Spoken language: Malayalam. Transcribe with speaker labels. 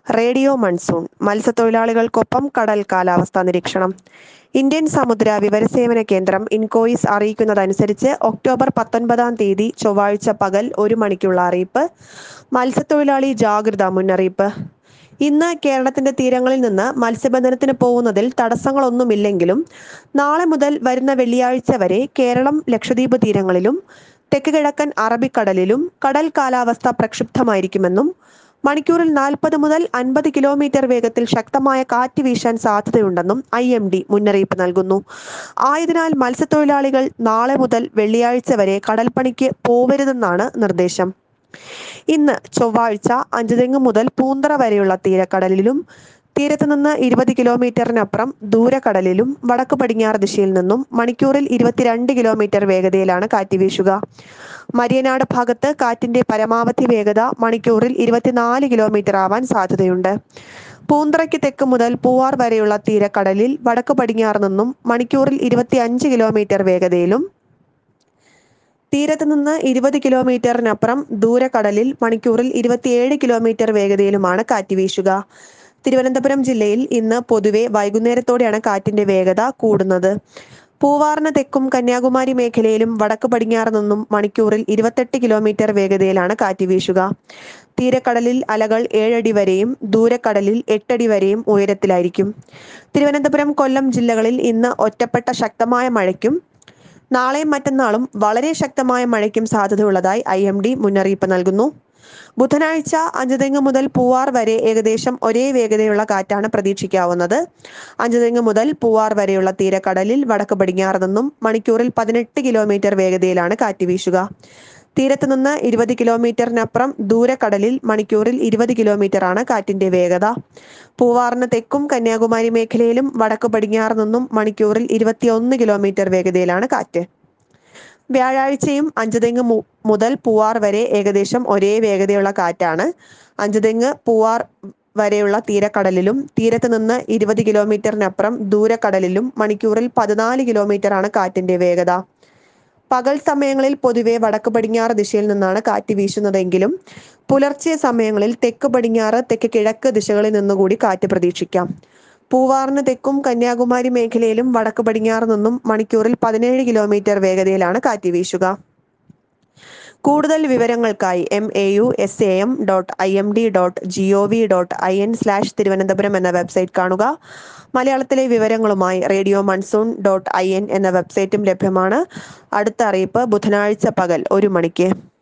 Speaker 1: റേഡിയോ മൺസൂൺ മത്സ്യത്തൊഴിലാളികൾക്കൊപ്പം കടൽ കാലാവസ്ഥാ നിരീക്ഷണം ഇന്ത്യൻ സമുദ്ര വിവരസേവന കേന്ദ്രം ഇൻകോയിസ് അറിയിക്കുന്നതനുസരിച്ച് ഒക്ടോബർ പത്തൊൻപതാം തീയതി ചൊവ്വാഴ്ച പകൽ ഒരു മണിക്കുള്ള അറിയിപ്പ് മത്സ്യത്തൊഴിലാളി ജാഗ്രതാ മുന്നറിയിപ്പ് ഇന്ന് കേരളത്തിന്റെ തീരങ്ങളിൽ നിന്ന് മത്സ്യബന്ധനത്തിന് പോകുന്നതിൽ തടസ്സങ്ങളൊന്നുമില്ലെങ്കിലും നാളെ മുതൽ വരുന്ന വെള്ളിയാഴ്ച വരെ കേരളം ലക്ഷദ്വീപ് തീരങ്ങളിലും തെക്ക് കിഴക്കൻ അറബിക്കടലിലും കടൽ കാലാവസ്ഥ പ്രക്ഷുബ്ധമായിരിക്കുമെന്നും മണിക്കൂറിൽ നാൽപ്പത് മുതൽ അൻപത് കിലോമീറ്റർ വേഗത്തിൽ ശക്തമായ കാറ്റ് വീശാൻ സാധ്യതയുണ്ടെന്നും ഐ എം ഡി മുന്നറിയിപ്പ് നൽകുന്നു ആയതിനാൽ മത്സ്യത്തൊഴിലാളികൾ നാളെ മുതൽ വെള്ളിയാഴ്ച വരെ കടൽപ്പണിക്ക് പോവരുതെന്നാണ് നിർദ്ദേശം ഇന്ന് ചൊവ്വാഴ്ച അഞ്ചുതെങ്ങ് മുതൽ പൂന്തറ വരെയുള്ള തീരക്കടലിലും തീരത്ത് നിന്ന് ഇരുപത് കിലോമീറ്ററിനപ്പുറം ദൂരക്കടലിലും വടക്ക് പടിഞ്ഞാറ് ദിശയിൽ നിന്നും മണിക്കൂറിൽ ഇരുപത്തിരണ്ട് കിലോമീറ്റർ വേഗതയിലാണ് കാറ്റ് വീശുക മരിയനാട് ഭാഗത്ത് കാറ്റിന്റെ പരമാവധി വേഗത മണിക്കൂറിൽ ഇരുപത്തിനാല് കിലോമീറ്റർ ആവാൻ സാധ്യതയുണ്ട് പൂന്തറയ്ക്ക് തെക്ക് മുതൽ പൂവാർ വരെയുള്ള തീരക്കടലിൽ വടക്ക് പടിഞ്ഞാറ് നിന്നും മണിക്കൂറിൽ ഇരുപത്തിയഞ്ച് കിലോമീറ്റർ വേഗതയിലും തീരത്ത് നിന്ന് ഇരുപത് കിലോമീറ്ററിനപ്പുറം ദൂരക്കടലിൽ മണിക്കൂറിൽ ഇരുപത്തിയേഴ് കിലോമീറ്റർ വേഗതയിലുമാണ് കാറ്റ് വീശുക തിരുവനന്തപുരം ജില്ലയിൽ ഇന്ന് പൊതുവെ വൈകുന്നേരത്തോടെയാണ് കാറ്റിന്റെ വേഗത കൂടുന്നത് പൂവാറിന് തെക്കും കന്യാകുമാരി മേഖലയിലും വടക്ക് പടിഞ്ഞാറ് നിന്നും മണിക്കൂറിൽ ഇരുപത്തെട്ട് കിലോമീറ്റർ വേഗതയിലാണ് കാറ്റ് വീശുക തീരക്കടലിൽ അലകൾ ഏഴടി വരെയും ദൂരക്കടലിൽ എട്ടടി വരെയും ഉയരത്തിലായിരിക്കും തിരുവനന്തപുരം കൊല്ലം ജില്ലകളിൽ ഇന്ന് ഒറ്റപ്പെട്ട ശക്തമായ മഴയ്ക്കും നാളെയും മറ്റന്നാളും വളരെ ശക്തമായ മഴയ്ക്കും സാധ്യതയുള്ളതായി ഐ എം ഡി മുന്നറിയിപ്പ് നൽകുന്നു ബുധനാഴ്ച അഞ്ചുതെങ്ങ് മുതൽ പൂവാർ വരെ ഏകദേശം ഒരേ വേഗതയുള്ള കാറ്റാണ് പ്രതീക്ഷിക്കാവുന്നത് അഞ്ചുതെങ്ങ് മുതൽ പൂവാർ വരെയുള്ള തീരക്കടലിൽ വടക്ക് പടിഞ്ഞാറ് നിന്നും മണിക്കൂറിൽ പതിനെട്ട് കിലോമീറ്റർ വേഗതയിലാണ് കാറ്റ് വീശുക തീരത്ത് നിന്ന് ഇരുപത് കിലോമീറ്ററിനപ്പുറം ദൂരക്കടലിൽ മണിക്കൂറിൽ ഇരുപത് കിലോമീറ്റർ ആണ് കാറ്റിന്റെ വേഗത പൂവാറിന് തെക്കും കന്യാകുമാരി മേഖലയിലും വടക്ക് പടിഞ്ഞാറ് നിന്നും മണിക്കൂറിൽ ഇരുപത്തിയൊന്ന് കിലോമീറ്റർ വേഗതയിലാണ് കാറ്റ് വ്യാഴാഴ്ചയും അഞ്ചുതെങ്ങ് മുതൽ പൂവാർ വരെ ഏകദേശം ഒരേ വേഗതയുള്ള കാറ്റാണ് അഞ്ചുതെങ്ങ് പൂവാർ വരെയുള്ള തീരക്കടലിലും തീരത്ത് നിന്ന് ഇരുപത് കിലോമീറ്ററിനപ്പുറം ദൂരക്കടലിലും മണിക്കൂറിൽ പതിനാല് കിലോമീറ്റർ ആണ് കാറ്റിന്റെ വേഗത പകൽ സമയങ്ങളിൽ പൊതുവെ വടക്ക് പടിഞ്ഞാറ് ദിശയിൽ നിന്നാണ് കാറ്റ് വീശുന്നതെങ്കിലും പുലർച്ചെ സമയങ്ങളിൽ തെക്ക് പടിഞ്ഞാറ് തെക്ക് കിഴക്ക് ദിശകളിൽ നിന്നുകൂടി കാറ്റ് പ്രതീക്ഷിക്കാം പൂവാറിന് തെക്കും കന്യാകുമാരി മേഖലയിലും വടക്ക് പടിഞ്ഞാറ് നിന്നും മണിക്കൂറിൽ പതിനേഴ് കിലോമീറ്റർ വേഗതയിലാണ് കാറ്റ് വീശുക കൂടുതൽ വിവരങ്ങൾക്കായി M A U S A M dot I M D dot G O V dot I N slash Thiruvananthapuram എന്ന വെബ്സൈറ്റ് കാണുക മലയാളത്തിലെ വിവരങ്ങളുമായി radio monsoon dot I N എന്ന വെബ്സൈറ്റും ലഭ്യമാണ് അടുത്ത അറിയിപ്പ് ബുധനാഴ്ച പകൽ ഒരു മണിക്ക്